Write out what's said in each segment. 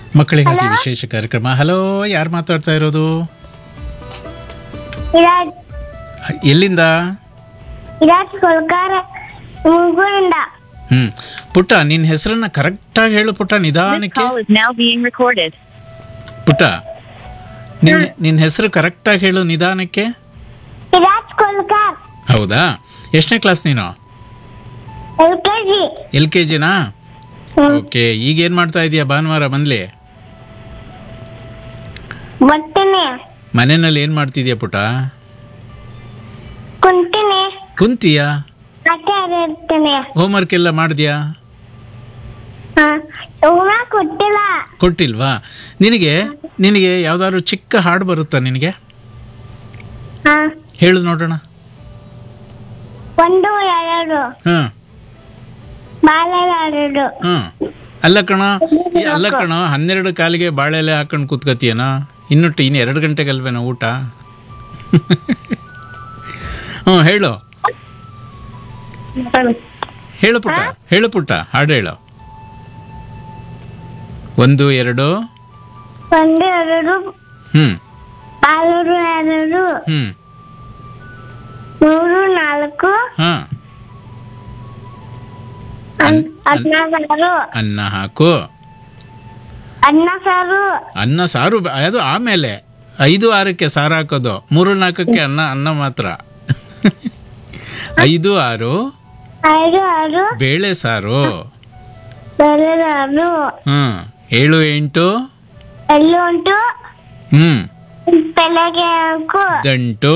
ಮಕ್ಕಳಿಗಾಗಿ ವಿಶೇಷ ಕಾರ್ಯಕ್ರಮ ಹಲೋ ಯಾರು ಮಾತಾಡ್ತಾ ಇರೋದು ವಿರಾಟ್ ಎಲ್ಲಿಂದ ವಿರಾಟ್ ಕೊಲ್ಕಾರ ಮುಗುಂಡ ಹ್ಮ್ ಪುಟ್ಟ ನಿನ್ನ ಹೆಸರನ್ನ ಕರೆಕ್ಟಾಗಿ ಹೇಳು ಪುಟ್ಟ This ನಿಧಾನಕ್ಕೆ call is now being recorded. ಪುಟ್ಟ ನಿನ್ ನಿನ್ನ ಹೆಸರು ಕರೆಕ್ಟಾಗಿ ಹೇಳು ನಿಧಾನಕ್ಕೆ ವಿರಾಟ್ ಕೊಲ್ಕರ್ ಹೌದಾ ಎಷ್ಟನೇ ಕ್ಲಾಸ್ ನೀನು L K G L K ಜಿನಾ ಓಕೆ ಈಗ ಏನ್ ಮಾಡ್ತಾ ಇದೀಯಾ ಭಾನುವಾರ ಬಂದ್ಲಿ ಬರ್ತೀನಿ ಮನೆಯಲ್ಲಿ ಏನ್ ಮಾಡ್ತಿದ್ಯಾ ಪುಟ್ಟ ಕುಂತೀನಿ ಕುಂತೀಯಾ ಆಟ ಆಡಿರ್ತೀನಿ ಹೋಮ್ವರ್ಕ್ ಎಲ್ಲ ಮಾಡಿದ್ಯಾ ಹಾ ಊರ ಕೊಟ್ಟಿಲ್ಲ ಕೊಟ್ಟಿಲ್ವಾ ನಿನಗೆ ನಿನಗೆ ಯಾವ್ದಾದ್ರು ಚಿಕ್ಕ ಹಾಡು ಬರುತ್ತಾ ನಿನಗೆ ಹಾ ಹೇಳು ನೋಡೋಣ ಒಂದು ಎರಡು ಹ್ಮ್ ಬಾಳೆಹಣ್ಣು ಹ್ಮ್ ಅಲ್ಲ ಕಣ ಈ ಅಲ್ಲ ಕಣ ಹನ್ನೆರಡು ಕಾಲಿಗೆ ಬಾಳೆಲೆ ಹಾಕೊಂಡು ಕೂತ್ಕತಿಯನ ಇನ್ನು ಟಿ- ಇನ್ನು ಎರಡು ಗಂಟೆಗಲ್ವೇನೋ ಊಟ ಹ್ಮ್ ಹೇಳು ಹೇಳು ಪುಟ್ಟ ಹೇಳು ಪುಟ್ಟ ಹಾಡು ಹೇಳು ಒಂದು ಎರಡು ಒಂದು ಎರಡು ಹ್ಮ್ ಬಾಳೂರು ಎರಡು ಹ್ಮ್ ಮೂರು ನಾಲ್ಕು ಹಾ ಹನ್- ಹದಿನಾರು ಅನ್ನ ಹಾಕು ಅನ್ನ ಸಾರು ಅನ್ನ ಸಾರು ಬ- ಅದು ಆಮೇಲೆ ಐದು ಆರಕ್ಕೆ ಸಾರು ಹಾಕೋದು ಮೂರು ನಾಲ್ಕಕ್ಕೆ ಅನ್ನ ಅನ್ನ ಮಾತ್ರ ಐದು ಆರು ಐದು ಆರು ಬೇಳೆ ಸಾರು ಬೆಳೆದಾರು ಹ್ಮ್ ಏಳು ಎಂಟು ಎಲ್ಲಿ ಉಂಟು ಹ್ಮ್ ಬೆಳಗ್ಗೆ ಹಾಕು ದಂಟು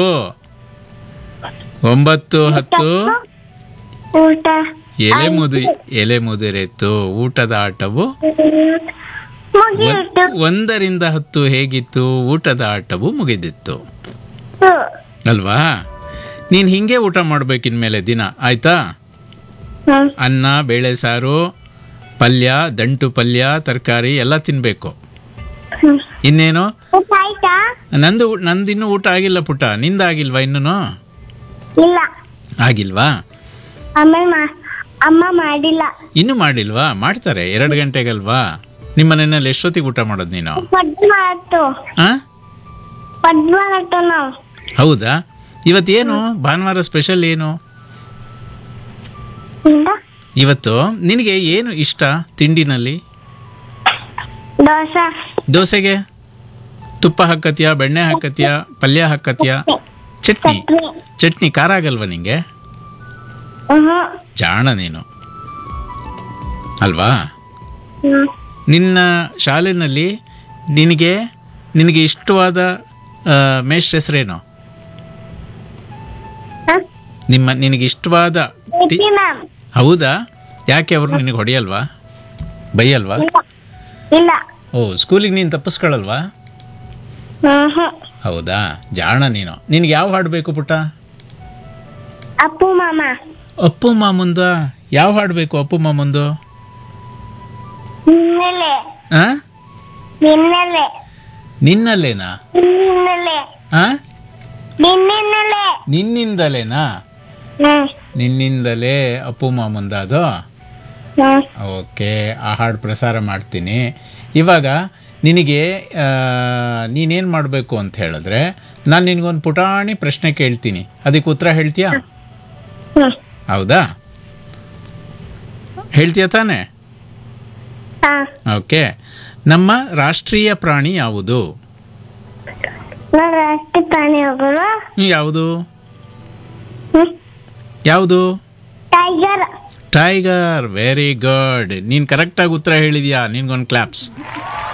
ಒಂಬತ್ತು ಹತ್ತು ಊಟ ಎಲೆ ಮುದಿ ಎಲೆ ಮುದಿರೆತ್ತು ಊಟದ ಆಟವು ಮುಗಿಯಿತು ಒ- ಒಂದರಿಂದ ಹತ್ತು ಹೇಗಿತ್ತು ಊಟದ ಆಟವು ಮುಗಿದಿತ್ತು ಅಲ್ವಾ ನೀನ್ ಹಿಂಗೆ ಊಟ ಮಾಡ್ಬೇಕಿನ್ಮೇಲೆ ದಿನ ಆಯ್ತಾ ಹ್ಮ್. ಅನ್ನ ಬೇಳೆ ಸಾರು ಪಲ್ಯ ದಂಟು ಪಲ್ಯ ತರಕಾರಿ ಎಲ್ಲ ತಿನ್ಬೇಕು ಹ್ಮ್. ಇನ್ನೇನು ಊಟ ಆಯ್ತಾ ನಂದು ನಂದಿನ್ನೂ ಊಟ ಆಗಿಲ್ಲ ಪುಟ್ಟ ನಿಂದಾಗಿಲ್ವಾ ಇನ್ನೂ ಇಲ್ಲ ಆಗಿಲ್ವಾ ಆಮೇಲೆ ಮಾ ಅಮ್ಮ ಮಾಡಿಲ್ಲ ಇನ್ನೂ ಮಾಡಿಲ್ವಾ ಮಾಡ್ತಾರೆ ಎರಡು ಗಂಟೆಗಲ್ವಾ ನಿಮ್ಮ ಮನೆಯಲ್ಲಿ ಎಷ್ಟೊತ್ತಿಗೆ ಊಟ ಮಾಡೋದು ನೀನು ಪದ್ಮ ಆಯ್ತು ಆ ಪದ್ಮ ಆಯ್ತು ನಾವು ಹೌದಾ ಇವತ್ತೇನು ಭಾನುವಾರ ಸ್ಪೆಷಲ್ ಏನು ಇಂದ ಇವತ್ತು ನಿನಗೆ ಏನು ಇಷ್ಟ ತಿಂಡಿನಲ್ಲಿ ದೋಸೆ ದೋಸೆಗೆ ತುಪ್ಪ ಹಾಕತ್ಯಾ ಬೆಣ್ಣೆ ಹಾಕತ್ಯಾ ಪಲ್ಯ ಹಾಕತ್ಯಾ ಚಟ್ನಿ ಚಟ್ನಿ ಚಟ್ನಿ ಖಾರ ಆಗಲ್ವಾ ನಿಂಗೆ ಹ್ಮ್ ಜಾಣ ನೀನು ಅಲ್ವಾ ಹ್ಮ್ ನಿನ್ನ ಶಾಲೆನಲ್ಲಿ ನಿನಗೆ ನಿನಗೆ ಇಷ್ಟವಾದ ಆ, ಮೇಷ್ಟ್ರ ಹೆಸರೇನು ಹ? ನಿಮ್ಮ ನಿನಗೆ ಇಷ್ಟವಾದ ಟಿ- ಪ್ರೀತಿ ಮ್ಯಾಮ್ ಹೌದಾ ಯಾಕೆ ಅವರು ನಿನಗೆ ಹೊಡೆಯಲ್ವಾ ಬೈಯಲ್ವಾ ಇಲ್ಲ ಇಲ್ಲ ಓ ಸ್ಕೂಲಿಗೆ ನೀನು ತಪ್ಪಿಸ್ಕೊಳ್ಳಲ್ವಾ ಹ್ಮ್ ಹ್ಮ್ ಹೌದಾ ಜಾಣ ನೀನು ನಿನಗೆ ಯಾವ ಹಾಡು ಬೇಕು ಪುಟ್ಟ ಅಪ್ಪು ಮಾಮ ಅಪ್ಪು ಮಾಮುಂದ ಯಾವ ಹಾಡು ಬೇಕು ಅಪ್ಪು ಮಾಮುಂದು ಹಿನ್ನೆಲೆ ಆ ಹಿನ್ನೆಲೆ ನಿನ್ನಲ್ಲೇನಾ ಹಿನ್ನೆಲೆ ಆ ಹಿನ್ನೆಲೆ ನಿನ್ನಿಂದಲೇನಾ ಹ್ಮ್ ನಿನ್ನಿಂದಲೇ ಅಪ್ಪು ಮಾಮುಂದ ಅದು ಹ್ಮ್ ಓಕೆ ಆ ಹಾಡು ಪ್ರಸಾರ ಮಾಡ್ತೀನಿ ಇವಾಗ ನಿನಗೆ ಆ, ನೀನೇನ್ ಮಾಡಬೇಕು ಅಂತ ಹೇಳಿದ್ರೆ ನಾನು ನಿನಗೊಂದು ಪುಟಾಣಿ ಪ್ರಶ್ನೆ ಕೇಳ್ತೀನಿ ಅದಕ್ಕೆ ಉತ್ತರ ಹೇಳ್ತೀಯಾ ಹ್ಮ್ ಹೌದಾ ಹೇಳ್ತೀಯ ತಾನೆ ಹಾ ಓಕೆ ನಮ್ಮ ರಾಷ್ಟ್ರೀಯ ಪ್ರಾಣಿ ಯಾವುದು ನಾನು ರಾಷ್ಟ್ರ ಪ್ರಾಣಿ ಹೋಗೋದು ಹ್ಮ್, ಯಾವುದು ಹ್ಮ್ ಯಾವುದು ಟೈಗರ್ ಟೈಗರ್ ವೆರಿ ಗುಡ್ ನೀನ್ ಕರೆಕ್ಟಾಗಿ ಉತ್ತರ ಹೇಳಿದ್ಯಾ ನಿನ್ಗೊಂದು ಕ್ಲಾಪ್ಸ್